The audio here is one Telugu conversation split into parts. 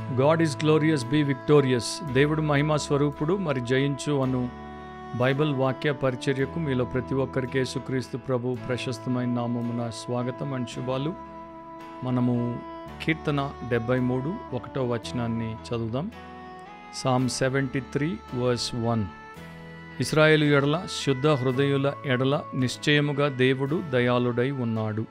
God is glorious be victorious దేవుడు మహిమా స్వరూపుడు మరి జయించు అను బైబిల్ వాక్య పరిచర్యకు మీలో ప్రతి ఒక్కరికి యేసుక్రీస్తు ప్రభు ప్రశస్తమైన నామమున స్వాగతం అండ్ శుభాలు మనము కీర్తన డెబ్బై మూడు ఒకటో వచనాన్ని చదువుదాం psalm seventy three verse one ఇస్రాయేలు ఎడల శుద్ధ హృదయుల ఎడల నిశ్చయముగా దేవుడు దయాళుడై ఉన్నాడు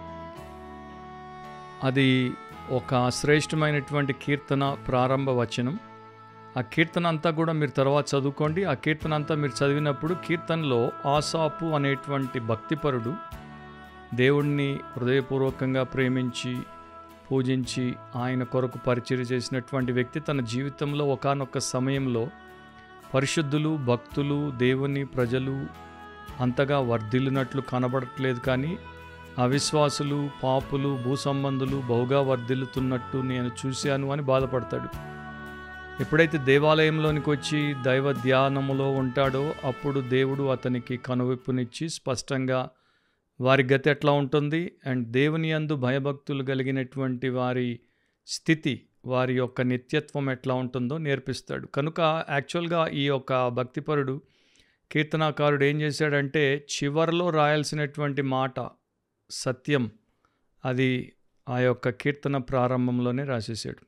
అది ఒక శ్రేష్టమైనటువంటి కీర్తన ప్రారంభ వచనం ఆ కీర్తన అంతా కూడా మీరు తర్వాత చదువుకోండి ఆ కీర్తన అంతా మీరు చదివినప్పుడు కీర్తనలో ఆసాపు అనేటువంటి భక్తిపరుడు దేవుణ్ణి హృదయపూర్వకంగా ప్రేమించి పూజించి ఆయన కొరకు పరిచయం చేసినటువంటి వ్యక్తి తన జీవితంలో ఒకానొక సమయంలో పరిశుద్ధులు భక్తులు దేవుని ప్రజలు అంతగా వర్ధిల్లినట్లు కనబడట్లేదు కానీ అవిశ్వాసులు పాపులు భూసంబంధులు బహుగా వర్ధిల్లుతున్నట్టు నేను చూశాను అని బాధపడతాడు ఎప్పుడైతే దేవాలయంలోనికి వచ్చి దైవ ధ్యానములో ఉంటాడో అప్పుడు దేవుడు అతనికి కనువిప్పునిచ్చి స్పష్టంగా వారి గతి ఎట్లా ఉంటుంది అండ్ దేవుని యందు భయభక్తులు కలిగినటువంటి వారి స్థితి వారి యొక్క నిత్యత్వం ఎట్లా ఉంటుందో నేర్పిస్తాడు కనుక యాక్చువల్గా ఈ యొక్క భక్తిపరుడు కీర్తనాకారుడు ఏం చేశాడంటే చివరిలో రాయాల్సినటువంటి మాట సత్యం అది ఆ యొక్క కీర్తన ప్రారంభంలోనే రాసేసాడు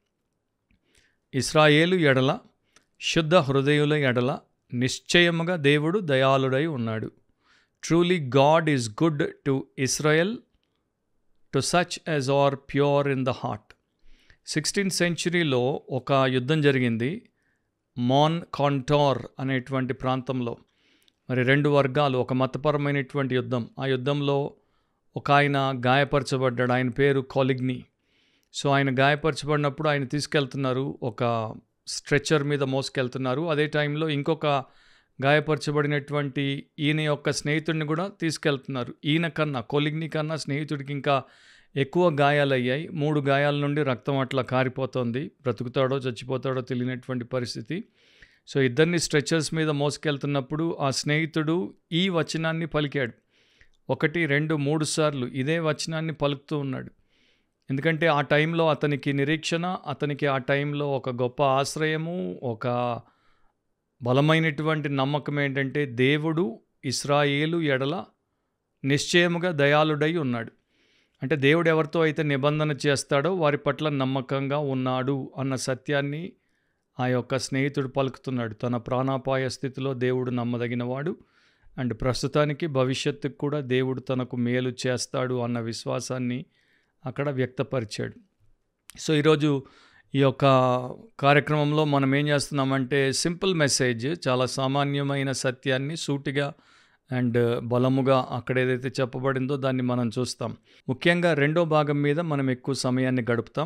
ఇస్రాయేలు ఎడల శుద్ధ హృదయుల ఎడల నిశ్చయముగా దేవుడు దయాళుడై ఉన్నాడు truly God is good to Israel to such as are pure in the heart sixteenth సెంచురీలో ఒక యుద్ధం జరిగింది మాన్ కాంటార్ అనేటువంటి ప్రాంతంలో మరి రెండు వర్గాలు ఒక మతపరమైనటువంటి యుద్ధం ఆ యుద్ధంలో ఒక ఆయన గాయపరచబడ్డాడు ఆయన పేరు కాలిగ్ని సో ఆయన గాయపరచబడినప్పుడు ఆయన తీసుకెళ్తున్నారు ఒక స్ట్రెచర్ మీద మోసుకెళ్తున్నారు అదే టైంలో ఇంకొక గాయపరచబడినటువంటి ఈయన యొక్క స్నేహితుడిని కూడా తీసుకెళ్తున్నారు ఈయన కన్నా కొలిగ్ని కన్నా స్నేహితుడికి ఇంకా ఎక్కువ గాయాలయ్యాయి మూడు గాయాల నుండి రక్తం అట్లా కారిపోతుంది బ్రతుకుతాడో చచ్చిపోతాడో తెలియనటువంటి పరిస్థితి సో ఇద్దరిని స్ట్రెచర్స్ మీద మోసుకెళ్తున్నప్పుడు ఆ స్నేహితుడు ఈ వచనాన్ని పలికాడు ఒకటి రెండు మూడు సార్లు ఇదే వచనాన్ని పలుకుతూ ఉన్నాడు ఎందుకంటే ఆ టైంలో అతనికి నిరీక్షణ అతనికి ఆ టైంలో ఒక గొప్ప ఆశ్రయము ఒక బలమైనటువంటి నమ్మకం ఏంటంటే దేవుడు ఇస్రాయేలు ఎడల నిశ్చయముగా దయాళుడై ఉన్నాడు అంటే దేవుడు ఎవరితో అయితే నిబంధన చేస్తాడో వారి పట్ల నమ్మకంగా ఉన్నాడు అన్న సత్యాన్ని ఆ యొక్క స్నేహితుడు పలుకుతున్నాడు తన ప్రాణాపాయ స్థితిలో దేవుడు నమ్మదగినవాడు అండ్ ప్రస్తుతానికి భవిష్యత్తుకు కూడా దేవుడు తనకు మేలు చేస్తాడు అన్న విశ్వాసాన్ని అక్కడ వ్యక్తపరిచాడు సో ఈరోజు ఈ యొక్క కార్యక్రమంలో మనం ఏం చేస్తున్నామంటే సింపుల్ మెసేజ్ చాలా సామాన్యమైన సత్యాన్ని సూటిగా అండ్ బలముగా అక్కడ ఏదైతే చెప్పబడిందో దాన్ని మనం చూస్తాం ముఖ్యంగా రెండో భాగం మీద మనం ఎక్కువ సమయాన్ని గడుపుతాం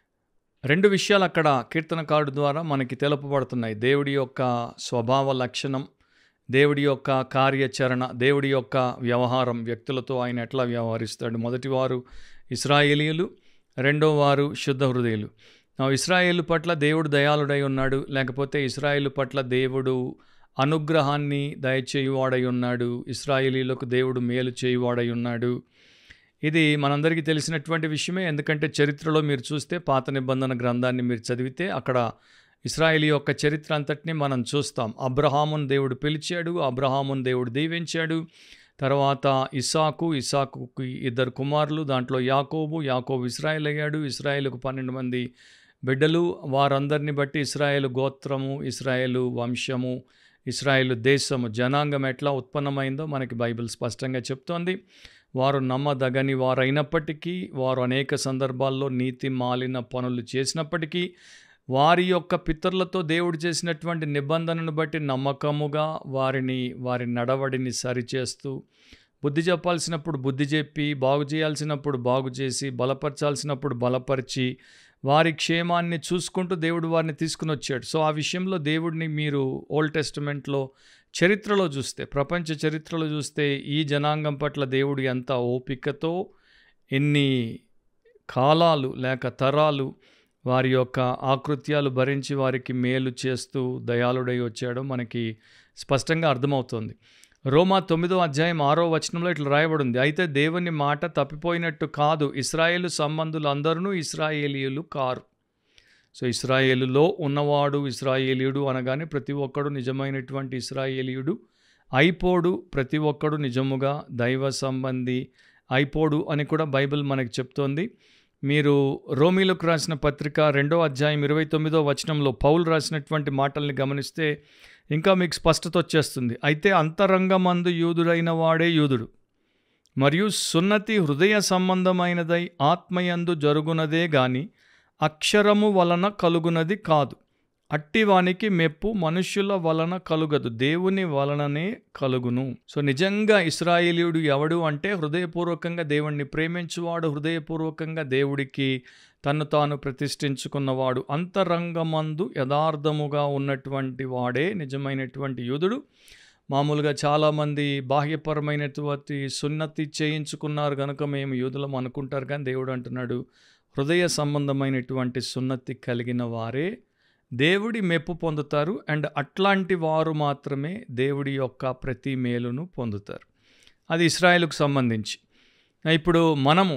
రెండు విషయాలు అక్కడ కీర్తనకారుడు ద్వారా మనకి తెలుపబడుతున్నాయి దేవుడి యొక్క స్వభావ లక్షణం దేవుడి యొక్క కార్యాచరణ దేవుడి యొక్క వ్యవహారం వ్యక్తులతో ఆయన ఎట్లా వ్యవహరిస్తాడు మొదటివారు ఇస్రాయేలీయులు రెండో వారు శుద్ధ హృదయులు నా ఇస్రాయేలు పట్ల దేవుడు దయాళుడై ఉన్నాడు లేకపోతే ఇస్రాయేలు పట్ల దేవుడు అనుగ్రహాన్ని దయచేయువాడై ఉన్నాడు ఇస్రాయేలీలకు దేవుడు మేలు చేయువాడై ఉన్నాడు ఇది మనందరికీ తెలిసినటువంటి విషయమే ఎందుకంటే చరిత్రలో మీరు చూస్తే పాత నిబంధన గ్రంథాన్ని మీరు చదివితే అక్కడ ఇస్రాయేలీ యొక్క చరిత్ర అంతటిని మనం చూస్తాం అబ్రహామున్ దేవుడు పిలిచాడు అబ్రహామున్ దేవుడు దీవించాడు తర్వాత ఇసాకు ఇసాకుకి ఇద్దరు కుమారులు దాంట్లో యాకోబు యాకోబు ఇస్రాయేల్ అయ్యాడు ఇస్రాయేల్కు పన్నెండు మంది బిడ్డలు వారందరిని బట్టి ఇస్రాయేల్ గోత్రము ఇస్రాయేలు వంశము ఇస్రాయేల్ దేశము జనాంగం ఎట్లా ఉత్పన్నమైందో మనకి బైబిల్ స్పష్టంగా చెప్తోంది వారు నమ్మదగని వారైనప్పటికీ వారు అనేక సందర్భాల్లో నీతి మాలిన పనులు చేసినప్పటికీ వారి యొక్క పితరులతో దేవుడు చేసినటువంటి నిబంధనను బట్టి నమ్మకముగా వారిని వారి నడవడిని సరిచేస్తూ బుద్ధి చెప్పాల్సినప్పుడు బుద్ధి చెప్పి బాగు చేయాల్సినప్పుడు బాగు చేసి బలపరచాల్సినప్పుడు బలపరిచి వారి క్షేమాన్ని చూసుకుంటూ దేవుడు వారిని తీసుకుని వచ్చాడు సో ఆ విషయంలో దేవుడిని మీరు ఓల్డ్ టెస్టిమెంట్లో చరిత్రలో చూస్తే ప్రపంచ చరిత్రలో చూస్తే ఈ జనాంగం పట్ల దేవుడు ఎంత ఓపికతో ఎన్ని కాలాలు లేక తరాలు వారి యొక్క ఆకృత్యాలు భరించి వారికి మేలు చేస్తూ దయాళుడై వచ్చాడో మనకి స్పష్టంగా అర్థమవుతుంది రోమా తొమ్మిదో అధ్యాయం ఆరో వచనంలో ఇట్లా రాయబడింది అయితే దేవుని మాట తప్పిపోయినట్టు కాదు ఇస్రాయేలు సంబంధులు అందరూ ఇస్రాయేలీయులు కారు సో ఇస్రాయేలులో ఉన్నవాడు ఇస్రాయేలీయుడు అనగానే ప్రతి ఒక్కడు నిజమైనటువంటి ఇస్రాయేలీయుడు అయిపోడు ప్రతి ఒక్కడు నిజముగా దైవ సంబంధి అయిపోడు అని కూడా బైబిల్ మనకి చెప్తోంది మీరు రోమిలకు రాసిన పత్రిక రెండో అధ్యాయం ఇరవై తొమ్మిదో వచనంలో పౌలు రాసినటువంటి మాటల్ని గమనిస్తే ఇంకా మీకు స్పష్టత వచ్చేస్తుంది అయితే అంతరంగమందు యూదుడైన వాడే యూదుడు మరియు సున్నతి హృదయ సంబంధమైనదై ఆత్మయందు జరుగునదే గాని అక్షరము వలన కలుగునది కాదు అట్టివానికి మెప్పు మనుష్యుల వలన కలుగదు దేవుని వలననే కలుగును సో నిజంగా ఇస్రాయేలీయుడు ఎవడు అంటే హృదయపూర్వకంగా దేవుణ్ణి ప్రేమించువాడు హృదయపూర్వకంగా దేవుడికి తను తాను ప్రతిష్ఠించుకున్నవాడు అంతరంగమందు యథార్థముగా ఉన్నటువంటి వాడే నిజమైనటువంటి యూదుడు మామూలుగా చాలామంది బాహ్యపరమైనటువంటి సున్నతి చేయించుకున్నారు కనుక మేము యూదులం అనుకుంటారు కానీ దేవుడు అంటున్నాడు హృదయ సంబంధమైనటువంటి సున్నతి కలిగిన వారే దేవుడి మెప్పు పొందుతారు అండ్ అట్లాంటి వారు మాత్రమే దేవుడి యొక్క ప్రతి మేలును పొందుతారు అది ఇస్రాయేల్కు సంబంధించి ఇప్పుడు మనము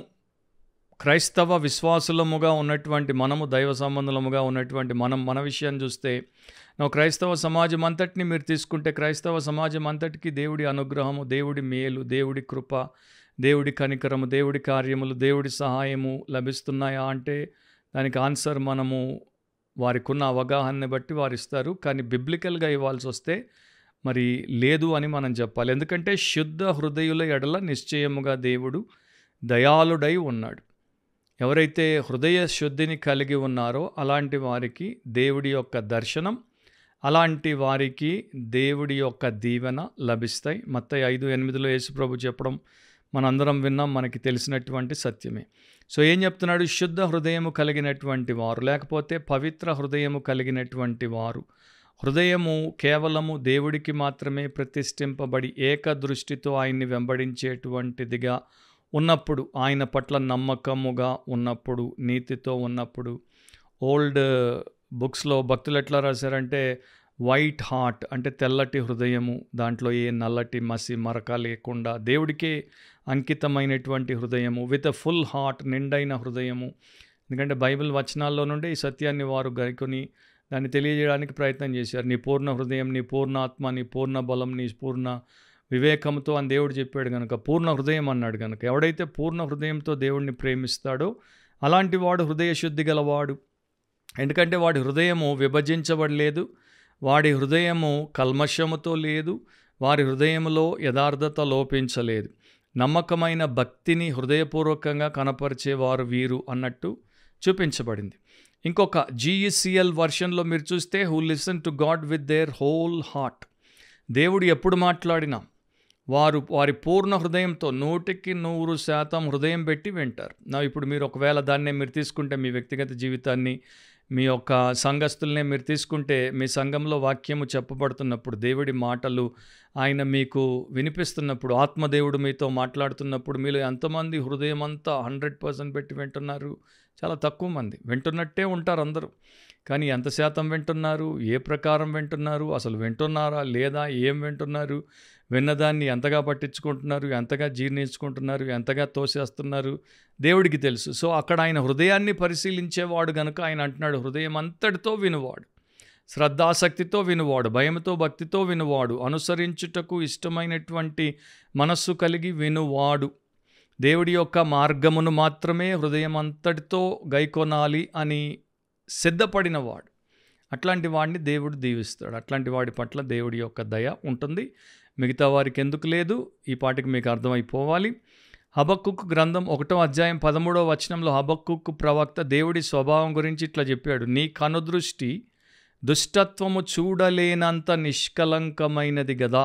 క్రైస్తవ విశ్వాసులముగా ఉన్నటువంటి మనము దైవ సంబంధముగా ఉన్నటువంటి మనం మన విషయాన్ని చూస్తే నా క్రైస్తవ సమాజం అంతటిని మీరు తీసుకుంటే క్రైస్తవ సమాజం అంతటికి దేవుడి అనుగ్రహము దేవుడి మేలు దేవుడి కృప దేవుడి కనికరము దేవుడి కార్యములు దేవుడి సహాయము లభిస్తున్నాయా అంటే దానికి ఆన్సర్ మనము వారికి ఉన్న అవగాహనని బట్టి వారు ఇస్తారు కానీ బిబ్లికల్గా ఇవ్వాల్సి వస్తే మరి లేదు అని మనం చెప్పాలి ఎందుకంటే శుద్ధ హృదయుల ఎడల నిశ్చయముగా దేవుడు దయాళుడై ఉన్నాడు ఎవరైతే హృదయ శుద్ధిని కలిగి ఉన్నారో అలాంటి వారికి దేవుడి యొక్క దర్శనం అలాంటి వారికి దేవుడి యొక్క దీవెన లభిస్తాయి మత్తయి ఐదు ఎనిమిదిలో యేసుప్రభు చెప్పడం మనందరం విన్నాం మనకి తెలిసినటువంటి సత్యమే సో ఏం చెప్తున్నాడు శుద్ధ హృదయము కలిగినటువంటి వారు లేకపోతే పవిత్ర హృదయము కలిగినటువంటి వారు హృదయము కేవలము దేవుడికి మాత్రమే ప్రతిష్ఠింపబడి ఏక దృష్టితో ఆయన్ని వెంబడించేటువంటిదిగా ఉన్నప్పుడు ఆయన పట్ల నమ్మకముగా ఉన్నప్పుడు నీతితో ఉన్నప్పుడు ఓల్డ్ బుక్స్లో భక్తులు ఎట్లా రాశారంటే వైట్ హార్ట్ అంటే తెల్లటి హృదయము దాంట్లో ఏ నల్లటి మసి మరక లేకుండా దేవుడికే అంకితమైనటువంటి హృదయము విత్ అ ఫుల్ హార్ట్ నిండైన హృదయము ఎందుకంటే బైబిల్ వచనాల్లో నుండి ఈ సత్యాన్ని వారు గైకొని దాన్ని తెలియజేయడానికి ప్రయత్నం చేశారు నీ పూర్ణ హృదయం నీ పూర్ణ ఆత్మ నీ పూర్ణ బలం నీ పూర్ణ వివేకంతో అని దేవుడు చెప్పాడు కనుక పూర్ణ హృదయం అన్నాడు కనుక ఎవడైతే పూర్ణ హృదయంతో దేవుడిని ప్రేమిస్తాడో అలాంటి వాడు హృదయ శుద్ధి గలవాడు ఎందుకంటే వాడి హృదయము విభజించబడలేదు వాడి హృదయము కల్మషముతో లేదు వారి హృదయంలో యథార్థత లోపించలేదు నమ్మకమైన భక్తిని హృదయపూర్వకంగా కనపరిచేవారు వీరు అన్నట్టు చూపించబడింది ఇంకొక జీఈసిఎల్ వర్షన్లో మీరు చూస్తే who listen to God with their whole heart దేవుడు ఎప్పుడు మాట్లాడినా వారు వారి పూర్ణ హృదయంతో నూటికి నూరు శాతం హృదయం పెట్టి వింటారు నా ఇప్పుడు మీరు ఒకవేళ దాన్నే మీరు తీసుకుంటే మీ వ్యక్తిగత జీవితాన్ని మీ యొక్క సంఘస్థుల్నే మీరు తీసుకుంటే మీ సంఘంలో వాక్యము చెప్పబడుతున్నప్పుడు దేవుడి మాటలు ఆయన మీకు వినిపిస్తున్నప్పుడు ఆత్మదేవుడు మీతో మాట్లాడుతున్నప్పుడు మీలో ఎంతమంది హృదయం అంతా హండ్రెడ్ పర్సెంట్ పెట్టి వింటున్నారు చాలా తక్కువ మంది వింటున్నట్టే ఉంటారు అందరూ కానీ ఎంత శాతం వింటున్నారు ఏ ప్రకారం వింటున్నారు అసలు వింటున్నారా లేదా ఏం వింటున్నారు విన్నదాన్ని ఎంతగా పట్టించుకుంటున్నారు ఎంతగా జీర్ణించుకుంటున్నారు ఎంతగా తోసేస్తున్నారు దేవుడికి తెలుసు సో అక్కడ ఆయన హృదయాన్ని పరిశీలించేవాడు గనుక ఆయన అంటున్నాడు హృదయం అంతటితో వినువాడు శ్రద్ధాసక్తితో వినువాడు భయంతో భక్తితో వినువాడు అనుసరించుటకు ఇష్టమైనటువంటి మనస్సు కలిగి వినువాడు దేవుడి యొక్క మార్గమును మాత్రమే హృదయం అంతటితో గైకొనాలి అని సిద్ధపడినవాడు అట్లాంటి వాడిని దేవుడు దీవిస్తాడు అట్లాంటి వాడి పట్ల దేవుడి యొక్క దయ ఉంటుంది మిగతా వారికి ఎందుకు లేదు ఈ పాటికి మీకు అర్థమైపోవాలి హబక్కుక్ గ్రంథం ఒకటో అధ్యాయం పదమూడవ వచనంలో హబక్కుక్ ప్రవక్త దేవుడి స్వభావం గురించి ఇట్లా చెప్పాడు నీ కనుదృష్టి దుష్టత్వము చూడలేనంత నిష్కలంకమైనది గదా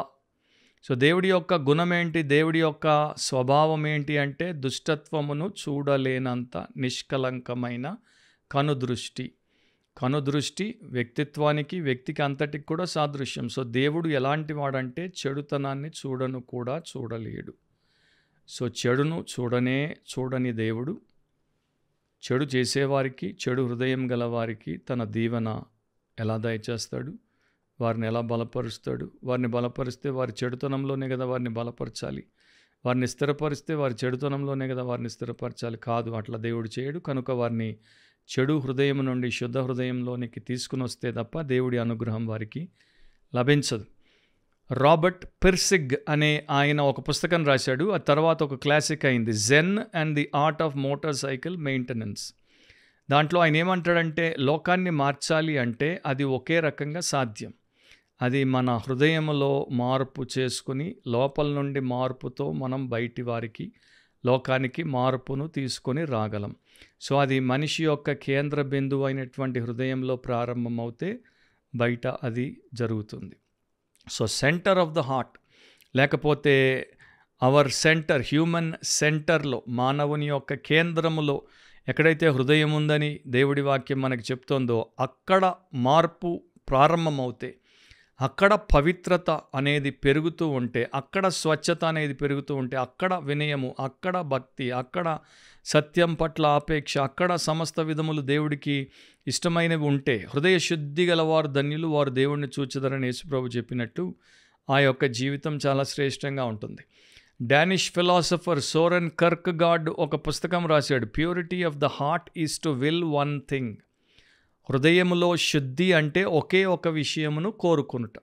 సో దేవుడి యొక్క గుణం ఏంటి దేవుడి యొక్క స్వభావం ఏంటి అంటే దుష్టత్వమును చూడలేనంత నిష్కలంకమైన కనుదృష్టి కనుదృష్టి వ్యక్తిత్వానికి వ్యక్తికి అంతటికి కూడా సాదృశ్యం సో దేవుడు ఎలాంటి వాడంటే చెడుతనాన్ని చూడను కూడా చూడలేడు సో చెడును చూడనే చూడని దేవుడు చెడు చేసేవారికి చెడు హృదయం గలవారికి తన దీవెన ఎలా దయచేస్తాడు వారిని ఎలా బలపరుస్తాడు వారిని బలపరిస్తే వారి చెడుతనంలోనే కదా వారిని బలపరచాలి వారిని స్థిరపరిస్తే వారి చెడుతనంలోనే కదా వారిని స్థిరపరచాలి కాదు అట్లా దేవుడు చేయడు కనుక వారిని చెడు హృదయం నుండి శుద్ధ హృదయంలోనికి తీసుకుని వస్తే తప్ప దేవుడి అనుగ్రహం వారికి లభించదు రాబర్ట్ పిర్సిగ్ అనే ఆయన ఒక పుస్తకం రాశాడు ఆ తర్వాత ఒక క్లాసిక్ అయింది Zen and the art of motorcycle maintenance దాంట్లో ఆయన ఏమంటాడంటే లోకాన్ని మార్చాలి అంటే అది ఒకే రకంగా సాధ్యం అది మన హృదయంలో మార్పు చేసుకుని లోపల నుండి మార్పుతో మనం బయటి వారికి లోకానికి మార్పును తీసుకొని రాగలం సో అది మనిషి యొక్క కేంద్ర బిందువు అయినటువంటి హృదయంలో ప్రారంభమవుతే బయట అది జరుగుతుంది so centre of the heart లేకపోతే అవర్ సెంటర్ హ్యూమన్ సెంటర్లో మానవుని యొక్క కేంద్రములో ఎక్కడైతే హృదయం ఉందని దేవుడి వాక్యం మనకి చెప్తోందో అక్కడ మార్పు ప్రారంభమవుతే అక్కడ పవిత్రత అనేది పెరుగుతూ ఉంటే అక్కడ స్వచ్ఛత అనేది పెరుగుతూ ఉంటే అక్కడ వినయము అక్కడ భక్తి అక్కడ సత్యం పట్ల ఆపేక్ష అక్కడ సమస్త విధములు దేవుడికి ఇష్టమైనవి ఉంటే హృదయ శుద్ధి గల వారు ధన్యులు వారు దేవుడిని చూచదరని యేసుప్రభు చెప్పినట్టు ఆ యొక్క జీవితం చాలా శ్రేష్టంగా ఉంటుంది Danish philosopher Soren Kierkegaard ఒక పుస్తకం రాశాడు purity of the heart is to will one thing హృదయములో శుద్ధి అంటే ఒకే ఒక విషయమును కోరుకునుట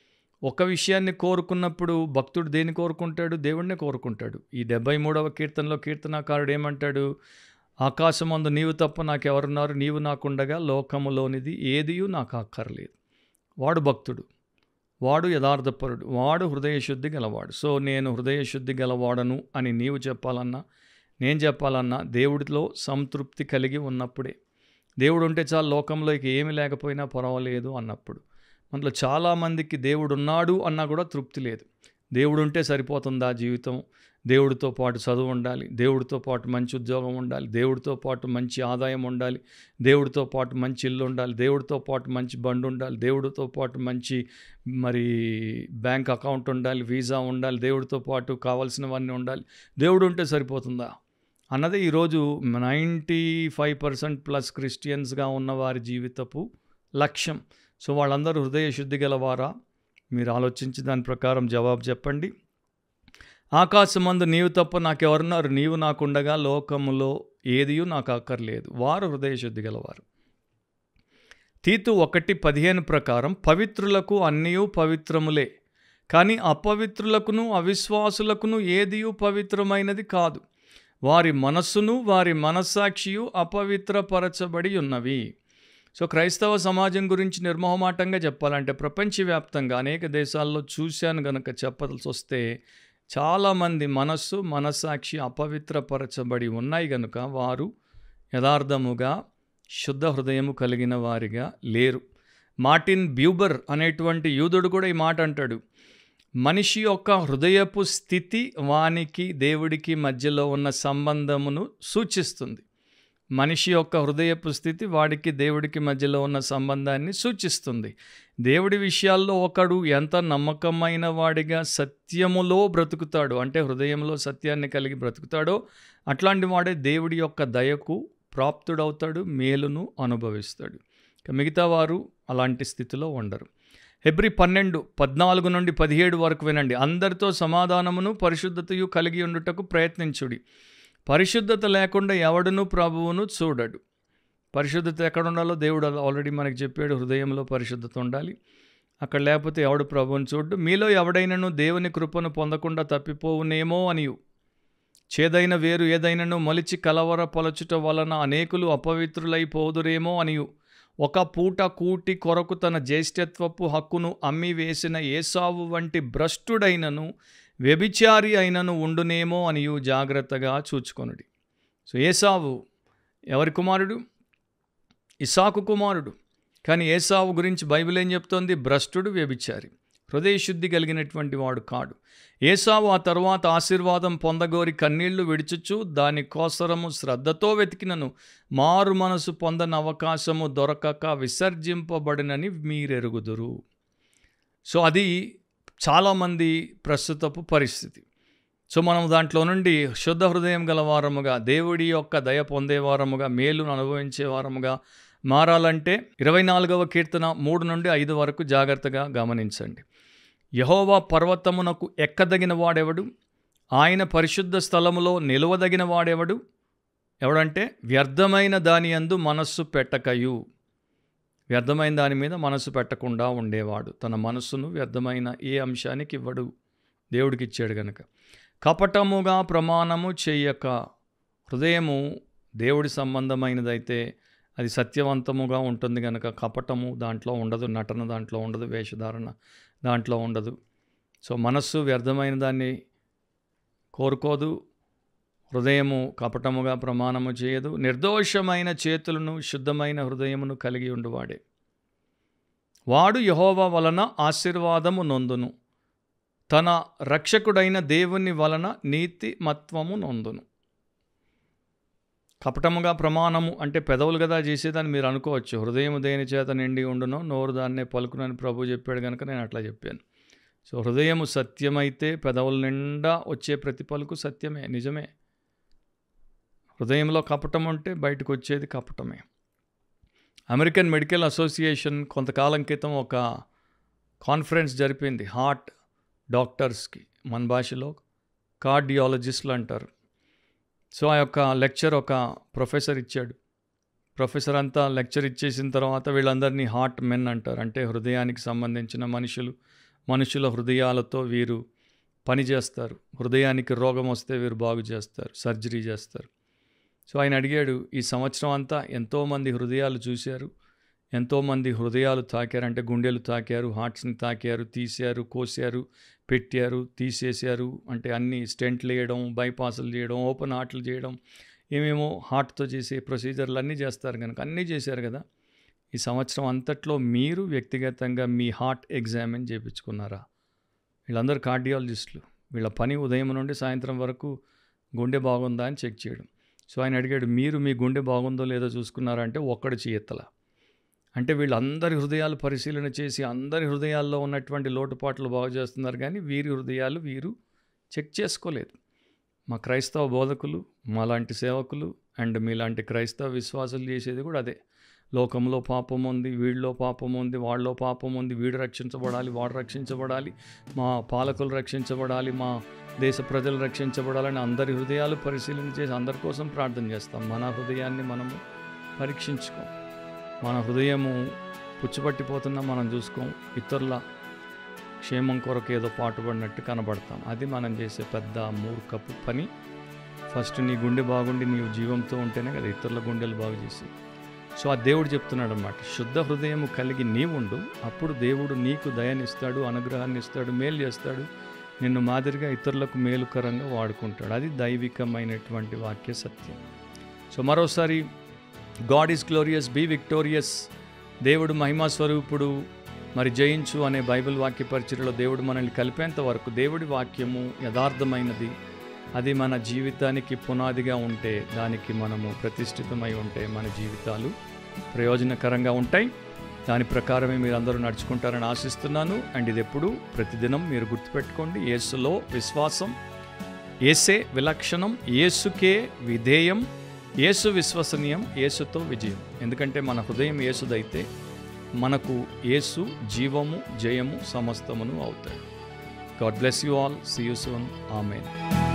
ఒక విషయాన్ని కోరుకున్నప్పుడు భక్తుడు దేని కోరుకుంటాడు దేవుణ్ణి కోరుకుంటాడు ఈ డెబ్బై మూడవ కీర్తనలో కీర్తనాకారుడు ఏమంటాడు ఆకాశమందు నీవు తప్ప నాకెవరున్నారు నీవు నాకుండగా లోకములోనిది ఏదియూ నాకు అక్కర్లేదు వాడు భక్తుడు వాడు యథార్థపరుడు వాడు హృదయ శుద్ధి గలవాడు సో నేను హృదయ శుద్ధి గలవాడను అని నీవు చెప్పాలన్నా నేను చెప్పాలన్నా దేవుడిలో సంతృప్తి కలిగి ఉన్నప్పుడే దేవుడు ఉంటే చాలు లోకంలో ఇక ఏమి లేకపోయినా పర్వాలేదు అన్నప్పుడు మనలో చాలామందికి దేవుడు ఉన్నాడు అన్నా కూడా తృప్తి లేదు దేవుడు ఉంటే సరిపోతుందా జీవితం దేవుడితో పాటు చదువు ఉండాలి దేవుడితో పాటు మంచి ఉద్యోగం ఉండాలి దేవుడితో పాటు మంచి ఆదాయం ఉండాలి దేవుడితో పాటు మంచి ఇల్లు ఉండాలి దేవుడితో పాటు మంచి బండి ఉండాలి దేవుడితో పాటు మంచి మరి బ్యాంక్ అకౌంట్ ఉండాలి వీసా ఉండాలి దేవుడితో పాటు కావాల్సినవన్నీ ఉండాలి దేవుడు ఉంటే సరిపోతుందా అన్నది ఈరోజు నైంటీ ఫైవ్ పర్సెంట్ ప్లస్ క్రిస్టియన్స్గా ఉన్న వారి జీవితపు లక్ష్యం సో వాళ్ళందరూ హృదయ శుద్ధి గలవారా మీరు ఆలోచించి దాని ప్రకారం జవాబు చెప్పండి ఆకాశమందు నీవు తప్ప నాకెవరున్నారు నీవు నాకుండగా లోకములో ఏదియూ నాకు అక్కర్లేదు వారు హృదయ శుద్ధి గలవారు తీతు ఒకటి పదిహేను ప్రకారం పవిత్రులకు అన్నీయు పవిత్రములే కానీ అపవిత్రులకును అవిశ్వాసులకును ఏదియు పవిత్రమైనది కాదు వారి మనస్సును వారి మనస్సాక్షియు అపవిత్రపరచబడి ఉన్నవి సో క్రైస్తవ సమాజం గురించి నిర్మోహమాటంగా చెప్పాలంటే ప్రపంచవ్యాప్తంగా అనేక దేశాల్లో చూశాను గనక చెప్పాల్సి వస్తే చాలామంది మనస్సు మనస్సాక్షి అపవిత్రపరచబడి ఉన్నాయి గనుక వారు యథార్థముగా శుద్ధ హృదయము కలిగిన వారిగా లేరు మార్టిన్ బ్యూబర్ అనేటువంటి యూదుడు కూడా ఈ మాట అంటాడు మనిషి యొక్క హృదయపు స్థితి వానికి దేవుడికి మధ్యలో ఉన్న సంబంధమును సూచిస్తుంది మనిషి యొక్క హృదయపు స్థితి వాడికి దేవుడికి మధ్యలో ఉన్న సంబంధాన్ని సూచిస్తుంది దేవుడి విషయాల్లో ఒకడు ఎంత నమ్మకమైన వాడిగా సత్యములో బ్రతుకుతాడు అంటే హృదయంలో సత్యాన్ని కలిగి బ్రతుకుతాడో అట్లాంటి వాడే దేవుడి యొక్క దయకు ప్రాప్తుడవుతాడు మేలును అనుభవిస్తాడు మిగతా వారు అలాంటి స్థితిలో ఉండరు హెబ్రి పన్నెండు పద్నాలుగు నుండి పదిహేడు వరకు వినండి అందరితో సమాధానమును పరిశుద్ధతయు కలిగి ఉండుటకు ప్రయత్నించుడి పరిశుద్ధత లేకుండా ఎవడును ప్రభువును చూడడు పరిశుద్ధత ఎక్కడ ఉండాలో దేవుడు ఆల్రెడీ మనకి చెప్పాడు హృదయంలో పరిశుద్ధత ఉండాలి అక్కడ లేకపోతే ఎవడు ప్రభువుని చూడు మీలో ఎవడైనను దేవుని కృపను పొందకుండా తప్పిపోవునేమో అనియు చేదైన వేరు ఏదైనను మలిచి కలవర పలచుట వలన అనేకులు అపవిత్రులైపోదురేమో అనియు ఒక పూట కూటి కొరకు తన జ్యేష్ఠత్వపు హక్కును అమ్మి వేసిన ఏసావు వంటి భ్రష్టుడైనను వ్యభిచారి అయినను ఉండునేమో అనియు జాగ్రత్తగా చూచుకొనుడి సో ఏసావు ఎవరి కుమారుడు ఇసాకు కుమారుడు కానీ ఏసావు గురించి బైబిల్ ఏం చెప్తోంది భ్రష్టుడు వ్యభిచారి హృదయశుద్ధి కలిగినటువంటి వాడు కాడు ఏసావు ఆ తర్వాత ఆశీర్వాదం పొందగోరి కన్నీళ్లు విడిచుచు దాని కోసరము శ్రద్ధతో వెతికినను మారు మనసు పొందని అవకాశము దొరకక విసర్జింపబడినని మీరెరుగుదురు సో అది చాలామంది ప్రస్తుతపు పరిస్థితి సో మనం దాంట్లో నుండి శుద్ధ హృదయం గలవారముగా దేవుడి యొక్క దయ పొందేవారముగా మేలును అనుభవించే వారముగా మారాలంటే ఇరవై నాలుగవ కీర్తన మూడు నుండి ఐదు వరకు జాగ్రత్తగా గమనించండి యహోవా పర్వతమునకు ఎక్కదగిన వాడెవడు ఆయన పరిశుద్ధ స్థలములో నిలువదగిన వాడెవడు ఎవడంటే వ్యర్థమైన దాని యందు మనస్సు పెట్టకయు వ్యర్థమైన దాని మీద మనస్సు పెట్టకుండా ఉండేవాడు తన మనస్సును వ్యర్థమైన ఏ అంశానికి ఇవ్వడు దేవుడికి ఇచ్చాడు గనక కపటముగా ప్రమాణము చెయ్యక హృదయము దేవుడి సంబంధమైనదైతే అది సత్యవంతముగా ఉంటుంది కనుక కపటము దాంట్లో ఉండదు నటన దాంట్లో ఉండదు వేషధారణ దాంట్లో ఉండదు సో మనస్సు వ్యర్థమైన దాన్ని కోరుకోదు హృదయము కపటముగా ప్రమాణము చేయదు నిర్దోషమైన చేతులను శుద్ధమైన హృదయమును కలిగి ఉండువాడే వాడు యహోవా వలన ఆశీర్వాదము నొందును తన రక్షకుడైన దేవుని వలన నీతి మత్వము నొందును కపటముగా ప్రమాణము అంటే పెదవులు కదా చేసేదని మీరు అనుకోవచ్చు హృదయం దేని చేత నిండి ఉండునో నోరు దాన్నే పలుకునని ప్రభు చెప్పాడు కనుక నేను అట్లా చెప్పాను సో హృదయము సత్యమైతే పెదవుల నిండా వచ్చే ప్రతి పలుకు సత్యమే నిజమే హృదయంలో కపటం ఉంటే బయటకు వచ్చేది కపటమే అమెరికన్ మెడికల్ అసోసియేషన్ కొంతకాలం క్రితం ఒక కాన్ఫరెన్స్ జరిపింది హార్ట్ డాక్టర్స్కి మన భాషలో కార్డియాలజిస్టులు అంటారు సో ఆ యొక్క లెక్చర్ ఒక ప్రొఫెసర్ ఇచ్చాడు ప్రొఫెసర్ అంతా లెక్చర్ ఇచ్చేసిన తర్వాత వీళ్ళందరినీ హార్ట్ మెన్ అంటారు అంటే హృదయానికి సంబంధించిన మనుషులు మనుషుల హృదయాలతో వీరు పని చేస్తారు హృదయానికి రోగం వస్తే వీరు బాగు చేస్తారు సర్జరీ చేస్తారు సో ఆయన అడిగాడు ఈ సంవత్సరం అంతా ఎంతోమంది హృదయాలు చూశారు ఎంతోమంది హృదయాలు తాకారు అంటే గుండెలు తాకారు హార్ట్స్ని తాకారు తీశారు కోసారు పెట్టారు తీసేశారు అంటే అన్ని స్టెంట్లు వేయడం బైపాసులు చేయడం ఓపెన్ హార్ట్లు చేయడం ఏమేమో హార్ట్తో చేసే ప్రొసీజర్లు అన్నీ చేస్తారు కనుక అన్నీ చేశారు కదా ఈ సంవత్సరం అంతట్లో మీరు వ్యక్తిగతంగా మీ హార్ట్ ఎగ్జామిన్ చేయించుకున్నారా వీళ్ళందరూ కార్డియాలజిస్టులు వీళ్ళ పని ఉదయం నుండి సాయంత్రం వరకు గుండె బాగుందా అని చెక్ చేయడం సో ఆయన అడిగాడు మీరు మీ గుండె బాగుందో లేదో చూసుకున్నారంటే ఒక్కడు చేయెత్తల అంటే వీళ్ళందరి హృదయాలు పరిశీలన చేసి అందరి హృదయాల్లో ఉన్నటువంటి లోటుపాట్లు బాగు చేస్తున్నారు కానీ వీరి హృదయాలు వీరు చెక్ చేసుకోలేదు మా క్రైస్తవ బోధకులు మాలాంటి సేవకులు అండ్ మీలాంటి క్రైస్తవ విశ్వాసులు చేసేది కూడా అదే లోకంలో పాపం ఉంది వీళ్ళలో పాపం ఉంది వాళ్ళలో పాపం ఉంది వీడు రక్షించబడాలి వాడు రక్షించబడాలి మా పాలకులు రక్షించబడాలి మా దేశ ప్రజలు రక్షించబడాలని అందరి హృదయాలు పరిశీలన చేసి అందరి కోసం ప్రార్థన చేస్తాం మన హృదయాన్ని మనము పరీక్షించుకోం మన హృదయము పుచ్చిపట్టిపోతున్నా మనం చూసుకోం ఇతరుల క్షేమం కొరకు ఏదో పాటుపడినట్టు కనబడతాం అది మనం చేసే పెద్ద మూర్ఖపు పని ఫస్ట్ నీ గుండె బాగుండి నీవు జీవంతో ఉంటేనే కదా ఇతరుల గుండెలు బాగు చేసి సో ఆ దేవుడు చెప్తున్నాడు అనమాట శుద్ధ హృదయము కలిగి నీవుండు అప్పుడు దేవుడు నీకు దయనిస్తాడు అనుగ్రహాన్ని ఇస్తాడు మేలు చేస్తాడు నిన్ను మాదిరిగా ఇతరులకు మేలుకరంగా వాడుకుంటాడు అది దైవికమైనటువంటి వాక్య సత్యం సో మరోసారి God is glorious be victorious దేవుడు మహిమా స్వరూపుడు మరి జయించు అనే బైబిల్ వాక్య పరిచయలో దేవుడు మనల్ని కలిపేంత వరకు దేవుడి వాక్యము యథార్థమైనది అది మన జీవితానికి పునాదిగా ఉంటే దానికి మనము ప్రతిష్ఠితమై ఉంటే మన జీవితాలు ప్రయోజనకరంగా ఉంటాయి దాని ప్రకారమే మీరు అందరూ నడుచుకుంటారని ఆశిస్తున్నాను అండ్ ఇది ఎప్పుడు ప్రతిదినం మీరు గుర్తుపెట్టుకోండి యేసులో విశ్వాసం ఏసే విలక్షణం యేసుకే విధేయం యేసు విశ్వసనీయం యేసుతో విజయం ఎందుకంటే మన హృదయం యేసుదైతే మనకు యేసు జీవము జయము సమస్తమును అవుతాయి God bless you all see you soon amen